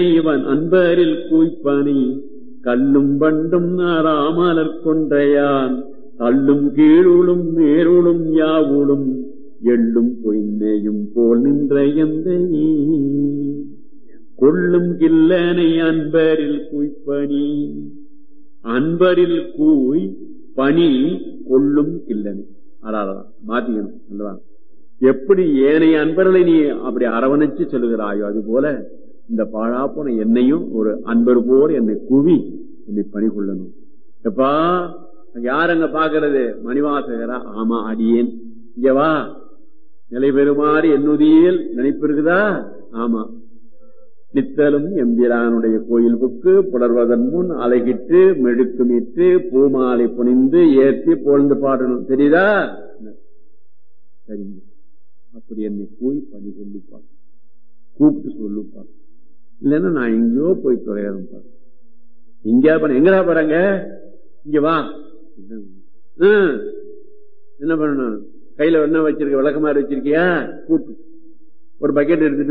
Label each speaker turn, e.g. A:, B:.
A: இவன் அன்பரில் கூய்ப்பனி கல்லும் பண்டும் நாராமலர் கொன்றையான் தள்ளும் கீழுளும் மேருளும் யாவுளும் எள்ளும் பொய்நேயும் போல் நின்ற எந்த கொள்ளும் கில்லனை அன்பரில் கூய்ப்பனி அன்பரில் கூய் பனி கொள்ளும் கில்லனை அடாடா மாத்திக்கணும் அல்லவா எப்படி ஏனைய அன்பர்களை நீ அப்படி அரவணைச்சு சொல்லுகிறாயோ அது போல இந்த பாழா போன என்னையும் ஒரு அன்பர் போல் என்னை குவி என்னை பணி கொள்ளணும் எப்பா யார் அங்க பாக்குறது மணிவாசகரா ஆமா அடியேன் இங்க வா நிலை பெறுமாறு என்னுதியில் நினைப்பு இருக்குதா ஆமா நித்தலும் எம்பிரானுடைய கோயில் புக்கு புலர்வதன் முன் அலைகிட்டு மெழுக்குமிட்டு பூமாலை புனிந்து ஏற்றி போழ்ந்து பாடணும் தெரியுதா சரிங்க அப்படி என்னை போய் பணி சொல்லுப்பா கூப்பிட்டு சொல்லுப்பா இல்லைன்னா நான் எங்கேயோ போய் தொலைகிறேன் பாரு எங்கேயா பண்ண எங்கடா போறாங்க இங்க வா என்ன பண்ணணும் கையில என்ன வச்சிருக்க விளக்கமாறு வச்சிருக்கியா கூட்டு ஒரு பக்கெட் எடுத்துட்டு